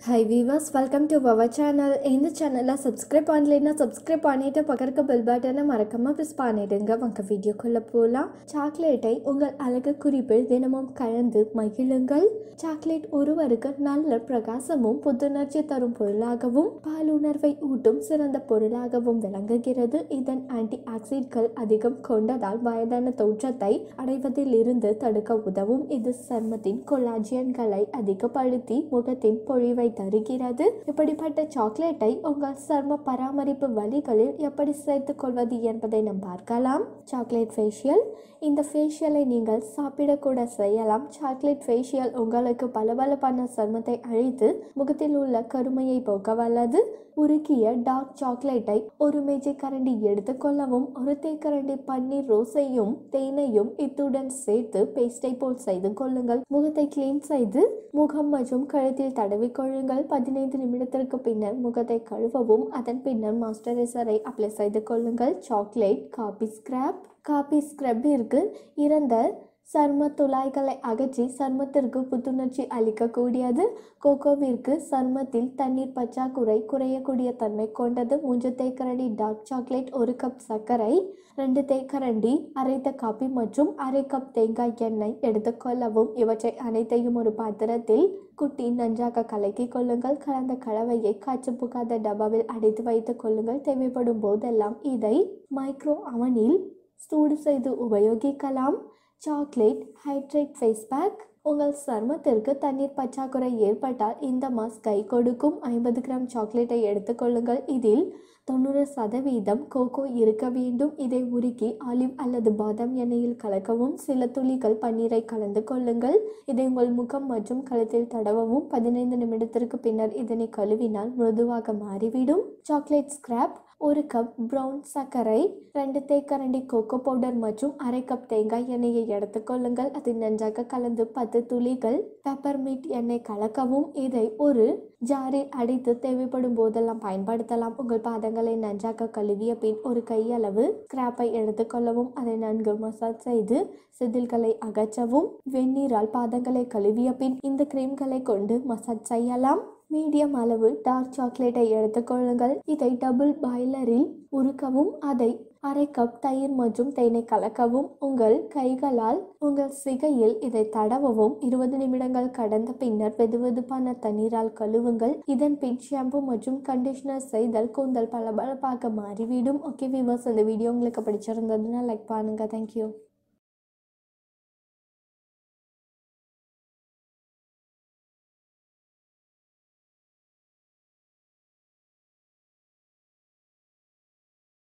high viewers welcome to power channel இந்த சேனலில் subscribe பண்ணலைன்னா சப்ஸ்கிரைப் பண்ணிட்டு பக்கத்துக்கு பெல் பட்டனை மறக்காமல் ப்ரெஸ் பண்ணிடுங்க வாங்க வீடியோக்குள்ளே போகலாம் சாக்லேட்டை உங்கள் அழகு குறிப்பில் தினமும் கலந்து மகிழுங்கள் சாக்லேட் ஒருவருக்கு நல்ல பிரகாசமும் புத்துணர்ச்சி தரும் பொருளாகவும் பாலுணர்வை ஊட்டும் சிறந்த பொருளாகவும் விளங்குகிறது இதன் ஆன்டி ஆக்சிட்கள் அதிகம் கொண்டதால் வயதான தோற்றத்தை அடைவதில் இருந்து தடுக்க உதவும் இது சருமத்தின் கொலாஜியன்களை அதிகப்படுத்தி முகத்தின் பொழிவை தருகிறது இப்படிப்பட்ட சாக்லேட்டை உங்கள் சரும பராமரிப்பு வழிகளில் எப்படி சேர்த்துக் கொள்வது என்பதை நாம் பார்க்கலாம் சாக்லேட் ஃபேஷியல் இந்த ஃபேஷியலை நீங்கள் சாப்பிடக்கூட செய்யலாம் சாக்லேட் ஃபேஷியல் உங்களுக்கு பளபளப்பான சருமத்தை அழித்து முகத்தில் உள்ள கருமையை போக்க வல்லது உருக்கிய டார்க் சாக்லேட்டை ஒரு மேஜை கரண்டி எடுத்துக்கொள்ளவும் ஒரு தேக்கரண்டி பன்னீர் ரோஸையும் தேனையும் இத்துடன் சேர்த்து பேஸ்டை போல் செய்து கொள்ளுங்கள் முகத்தை கிளீன் செய்து முகம் மற்றும் கழுத்தில் தடவிக் கொள்ளுங்கள் பதினைந்து நிமிடத்திற்கு பின்னர் முகத்தை கழுவவும் அதன் பின்னர் மாய்ஸ்சரைசரை அப்ளை செய்து கொள்ளுங்கள் சாக்லேட் காபி ஸ்கிராப் காபி ஸ்க்ரப்பிற்கு இறந்த சர்ம துளாய்களை அகற்றி சர்மத்திற்கு புத்துணர்ச்சி அளிக்கக்கூடியது கோகோவிற்கு சர்மத்தில் தண்ணீர் பற்றாக்குறை குறையக்கூடிய தன்மை கொண்டது மூன்று தேக்கரண்டி டார்க் சாக்லேட் ஒரு கப் சர்க்கரை ரெண்டு தேக்கரண்டி அரைத்த காப்பி மற்றும் அரை கப் தேங்காய் எண்ணெய் எடுத்துக்கொள்ளவும் இவற்றை அனைத்தையும் ஒரு பாத்திரத்தில் குட்டி நன்றாக கலக்கி கொள்ளுங்கள் கலந்த கலவையை காய்ச்சி புகாத டப்பாவில் அடைத்து வைத்துக் கொள்ளுங்கள் தேவைப்படும் போதெல்லாம் இதை மைக்ரோ அவனில் சூடு செய்து உபயோகிக்கலாம் சாக்லேட் ஹைட்ரேட் ஃபேஸ் பேக் உங்கள் சருமத்திற்கு தண்ணீர் பற்றாக்குறை ஏற்பட்டால் இந்த மாஸ்க் கை கொடுக்கும் ஐம்பது கிராம் சாக்லேட்டை எடுத்துக்கொள்ளுங்கள் இதில் தொண்ணூறு சதவீதம் கோகோ இருக்க வேண்டும் இதை உருக்கி ஆலிவ் அல்லது பாதாம் எண்ணெயில் கலக்கவும் சில துளிகள் பன்னீரை கலந்து கொள்ளுங்கள் இதை உங்கள் முகம் மற்றும் கழுத்தில் தடவவும் பதினைந்து நிமிடத்திற்கு பின்னர் இதனை கழுவினால் மிருதுவாக மாறிவிடும் சாக்லேட் ஸ்கிராப் ஒரு கப் ப்ரௌன் சர்க்கரை ரெண்டு தேக்கரண்டி கோகோ பவுடர் மற்றும் அரை கப் தேங்காய் எண்ணெயை எடுத்துக்கொள்ளுங்கள் அதை நன்றாக கலந்து பத்து துளிகள் பெப்பர்மீட் எண்ணெய் கலக்கவும் இதை ஒரு ஜாரில் அடைத்து தேவைப்படும் போதெல்லாம் பயன்படுத்தலாம் உங்கள் பாதங்களை நன்றாக கழுவிய பின் ஒரு கையளவு ஸ்கிராப்பை எடுத்துக்கொள்ளவும் அதை நன்கு மசாஜ் செய்து செதில்களை அகற்றவும் வெந்நீரால் பாதங்களை கழுவிய பின் இந்த கிரீம்களை கொண்டு மசாஜ் செய்யலாம் மீடியம் அளவு டார்க் சாக்லேட்டை எடுத்துக்கொள்ளுங்கள் இதை டபுள் பாய்லரில் உருக்கவும் அதை அரை கப் தயிர் மற்றும் தேனை கலக்கவும் உங்கள் கைகளால் உங்கள் சிகையில் இதை தடவவும் இருபது நிமிடங்கள் கடந்த பின்னர் வெதுவெதுப்பான தண்ணீரால் கழுவுங்கள் இதன் பின் ஷாம்பு மற்றும் கண்டிஷனர் செய்தல் கூந்தல் பளபளப்பாக மாறிவிடும் ஓகே விவர்ஸ் இந்த வீடியோ உங்களுக்கு பிடிச்சிருந்ததுன்னா லைக் பண்ணுங்கள் தேங்க்யூ